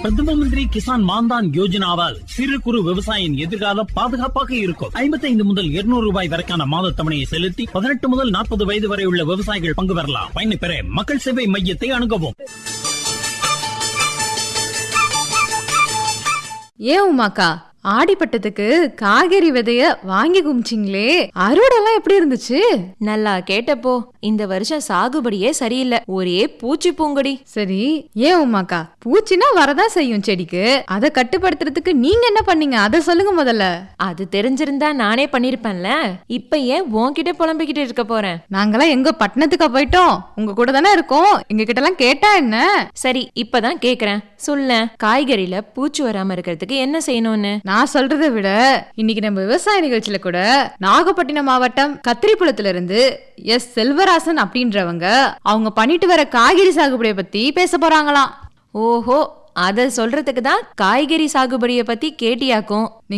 பிரதம மந்திரி கிசான் மான்தான் யோஜனாவால் சிறு குறு விவசாயியின் எதிர்காலம் பாதுகாப்பாக இருக்கும் ஐம்பத்தைந்து முதல் இருநூறு ரூபாய் வரைக்கான மாத தவணையை செலுத்தி பதினெட்டு முதல் நாற்பது வயது வரை உள்ள விவசாயிகள் பங்கு பெறலாம் பயனை பெற மக்கள் சேவை மையத்தை அணுகவும் ஏன் உமாக்கா ஆடிப்பட்டத்துக்கு காய்கறி விதைய வாங்கி குமிச்சிங்களே அறுவடைலாம் எப்படி இருந்துச்சு நல்லா கேட்டப்போ இந்த வருஷம் சாகுபடியே சரியில்லை ஒரே பூச்சி பூங்கொடி சரி ஏன் உமாக்கா பூச்சினா வரதான் செய்யும் செடிக்கு அதை கட்டுப்படுத்துறதுக்கு நீங்க என்ன பண்ணீங்க அதை சொல்லுங்க முதல்ல அது தெரிஞ்சிருந்தா நானே பண்ணிருப்பேன்ல இப்ப ஏன் உன்கிட்ட புலம்பிக்கிட்டு இருக்க போறேன் நாங்களாம் எங்க பட்டணத்துக்கா போயிட்டோம் உங்க கூட தானே இருக்கோம் எங்க கிட்ட எல்லாம் கேட்டா என்ன சரி இப்பதான் கேக்குறேன் சொல்ல காய்கறியில பூச்சி வராம இருக்கிறதுக்கு என்ன செய்யணும்னு நான் சொல்றதை விட இன்னைக்கு நம்ம விவசாய நிகழ்ச்சியில கூட நாகப்பட்டினம் மாவட்டம் கத்திரிப்புலத்துல இருந்து எஸ் செல்வராசன் அப்படின்றவங்க அவங்க பண்ணிட்டு வர காய்கறி சாகுபடியை பத்தி பேச போறாங்களாம் ஓஹோ அத சொல்றதுக்கு தான் காய்கறி சாகுபடிய பத்தி கேட்டியாக்கும்